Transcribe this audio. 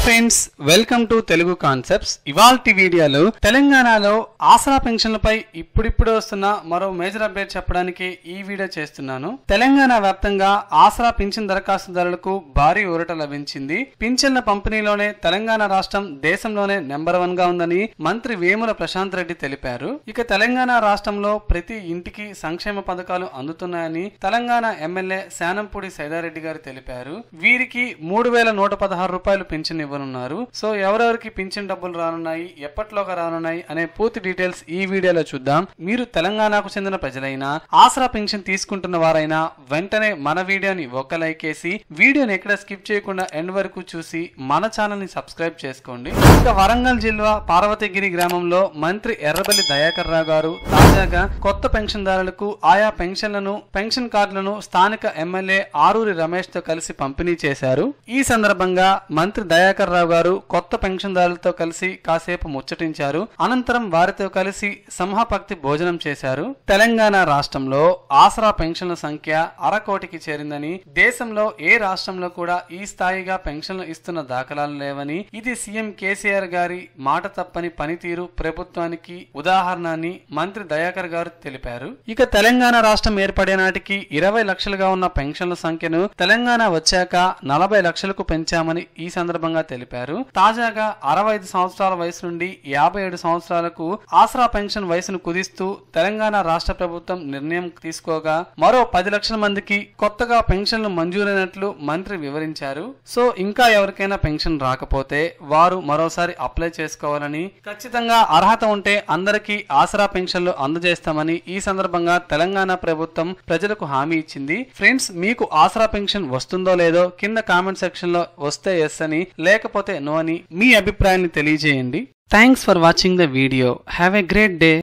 friends welcome to Telugu concepts ఇవాల్టి వీడియోలో తెలంగాణలో ఆసరా పెన్షన్లపై ఇప్పుడిప్పుడు వస్తున్న మరో మేజర్ అప్డేట్ చెప్పడానికి ఈ వీడియో చేస్తున్నాను తెలంగాణ వ్యాప్తంగా ఆసరా పింఛన్ దరఖాస్తుదారులకు భారీ ఊరట లభించింది పింఛన్ల పంపిణీలోనే తెలంగాణ రాష్ట్రం దేశంలోనే నెంబర్ వన్ గా ఉందని మంత్రి వేముల ప్రశాంత్ రెడ్డి తెలిపారు ఇక తెలంగాణ రాష్ట్రంలో ప్రతి ఇంటికి సంక్షేమ పథకాలు అందుతున్నాయని తెలంగాణ ఎమ్మెల్యే శానంపూడి సైదారెడ్డి గారు తెలిపారు వీరికి మూడు వేల నూట పదహారు రూపాయలు పింఛన్ ఇవ్వనున్నారు సో ఎవరెవరికి పింఛన్ డబ్బులు రానున్నాయి ఎప్పట్లోగా రానున్నాయి అనే పూర్తి డీటెయిల్స్ ఈ వీడియోలో చూద్దాం మీరు తెలంగాణకు చెందిన ప్రజలైనా ఆసరా పెన్షన్ తీసుకుంటున్న వారైనా వెంటనే మన వీడియోని ఒక లైక్ వేసి వీడియోని ఎక్కడ స్కిప్ చేయకుండా ఎండ్ వరకు చూసి మన ఛానల్ ని సబ్స్క్రైబ్ చేసుకోండి ఇక వరంగల్ జిల్లా పార్వతగిరి గ్రామంలో మంత్రి ఎర్రబెల్లి దయాకర్ రావు గారు తాజాగా కొత్త పెన్షన్దారులకు ఆయా పెన్షన్లను పెన్షన్ కార్డులను స్థానిక ఎమ్మెల్యే ఆరూరి రమేష్ తో కలిసి పంపిణీ చేశారు ఈ సందర్భంగా మంత్రి దయాకర్ రావు గారు కొత్త పెన్షన్దారులతో కలిసి కాసేపు ముచ్చటించారు అనంతరం వారితో కలిసి సంహపక్తి భోజనం చేశారు తెలంగాణ రాష్ట్రంలో ఆసరా పెన్షన్ల సంఖ్య అరకోటికి చేరిందని దేశంలో ఏ రాష్ట్రంలో కూడా ఈ స్థాయిగా పెన్షన్లు ఇస్తున్న దాఖలాలు లేవని ఇది సీఎం కేసీఆర్ గారి మాట తప్పని పనితీరు ప్రభుత్వానికి ఉదాహరణ అని మంత్రి దయాకర్ గారు తెలిపారు ఇక తెలంగాణ రాష్ట్రం ఏర్పడే నాటికి ఇరవై లక్షలుగా ఉన్న పెన్షన్ల సంఖ్యను తెలంగాణ వచ్చాక నలభై లక్షలకు పెంచామని ఈ సందర్భంగా తెలిపారు తాజాగా అరవై ఐదు సంవత్సరాల వయసు నుండి యాభై ఏడు సంవత్సరాలకు ఆసరా పెన్షన్ వయసును కుదిస్తూ తెలంగాణ రాష్ట్ర ప్రభుత్వం నిర్ణయం తీసుకోగా మరో పది లక్షల మందికి కొత్తగా పెన్షన్లు మంజూరైనట్లు మంత్రి వివరించారు సో ఇంకా ఎవరికైనా పెన్షన్ రాకపోతే వారు మరోసారి అప్లై చేసుకోవాలని ఖచ్చితంగా అర్హత ఉంటే అందరికీ ఆసరా పెన్షన్లు అందజేస్తామని ఈ సందర్భంగా తెలంగాణ ప్రభుత్వం ప్రజలకు హామీ ఇచ్చింది ఫ్రెండ్స్ మీకు ఆసరా పెన్షన్ వస్తుందో లేదో కింద కామెంట్ సెక్షన్ లో వస్తే ఎస్ అని లేకపోతే నో అని మీ అభిప్రాయాన్ని తెలియజేయండి thanks for watching the video have a great day